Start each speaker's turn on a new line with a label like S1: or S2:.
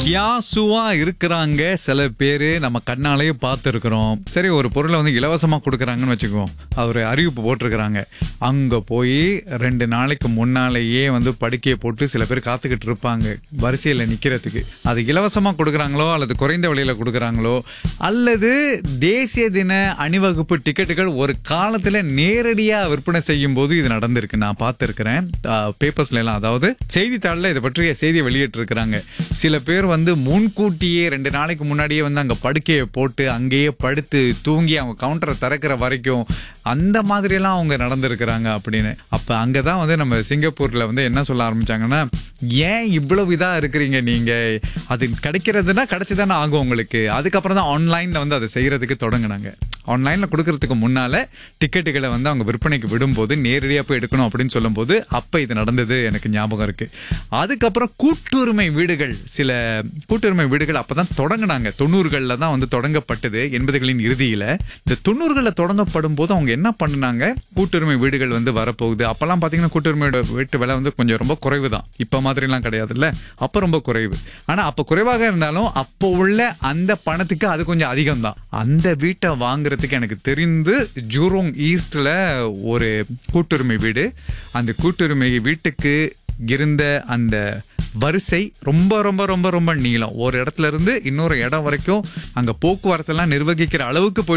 S1: கியாசுவா இருக்கிறாங்க சில பேரு நம்ம கண்ணாலேயே பார்த்துருக்குறோம் சரி ஒரு பொருளை வந்து இலவசமா கொடுக்குறாங்கன்னு வச்சுக்குவோம் அவர் அறிவிப்பு போட்டிருக்கிறாங்க அங்க போய் ரெண்டு நாளைக்கு முன்னாலேயே வந்து படுக்கையை போட்டு சில பேர் காத்துக்கிட்டு இருப்பாங்க வரிசையில நிக்கிறதுக்கு அது இலவசமா கொடுக்குறாங்களோ அல்லது குறைந்த விலையில கொடுக்குறாங்களோ அல்லது தேசிய தின அணிவகுப்பு டிக்கெட்டுகள் ஒரு காலத்துல நேரடியா விற்பனை செய்யும் போது இது நடந்திருக்கு நான் பார்த்திருக்கிறேன் பேப்பர்ஸ்ல எல்லாம் அதாவது செய்தித்தாள்ல இதை பற்றிய செய்தி வெளியிட்டு இருக்கிறாங்க சில பேர் வந்து முன்கூட்டியே ரெண்டு நாளைக்கு முன்னாடியே வந்து அங்க படுக்கையை போட்டு அங்கேயே படுத்து தூங்கி அவங்க கவுண்டரை திறக்கிற வரைக்கும் அந்த மாதிரி எல்லாம் அவங்க நடந்திருக்கிறாங்க அப்படின்னு அப்ப அங்கதான் வந்து நம்ம சிங்கப்பூர்ல வந்து என்ன சொல்ல ஆரம்பிச்சாங்கன்னா ஏன் இவ்வளவு இதா இருக்கிறீங்க நீங்க அது கிடைக்கிறதுனா கிடைச்சுதானே ஆகும் உங்களுக்கு அதுக்கப்புறம் தான் ஆன்லைன்ல வந்து அதை செய்யறதுக்கு தொடங்குனாங்க ஆன்லைன்ல கொடுக்கறதுக்கு முன்னால டிக்கெட்டுகளை வந்து அவங்க விற்பனைக்கு விடும்போது நேரடியா போய் எடுக்கணும் அப்படின்னு சொல்லும்போது அப்ப இது நடந்தது எனக்கு ஞாபகம் இருக்கு அதுக்கப்புறம் கூட்டுரிமை வீடுகள் சில கூட்டுரிமை வீடுகள் அப்பதான் தொடங்கினாங்க தொண்ணூறுகள்ல தான் வந்து தொடங்கப்பட்டது எண்பதுகளின் இறுதியில இந்த தொண்ணூறுகள்ல தொடங்கப்படும் போது அவங்க என்ன பண்ணுனாங்க கூட்டுரிமை வீடுகள் வந்து வரப்போகுது அப்பெல்லாம் பாத்தீங்கன்னா கூட்டுரிமை வீட்டு விலை வந்து கொஞ்சம் ரொம்ப குறைவு தான் இப்ப மாதிரி எல்லாம் கிடையாதுல்ல அப்ப ரொம்ப குறைவு ஆனா அப்ப குறைவாக இருந்தாலும் அப்போ உள்ள அந்த பணத்துக்கு அது கொஞ்சம் அதிகம் தான் அந்த வீட்டை வாங்குறதுக்கு எனக்கு தெரிந்து ஜூரோங் ஈஸ்ட்ல ஒரு கூட்டுரிமை வீடு அந்த கூட்டுரிமை வீட்டுக்கு இருந்த அந்த வரிசை ரொம்ப ரொம்ப ரொம்ப ரொம்ப நீளம் ஒரு இடத்துல இருந்து இன்னொரு இடம் வரைக்கும் அங்க போக்குவரத்து எல்லாம் நிர்வகிக்கிற அளவுக்கு போய்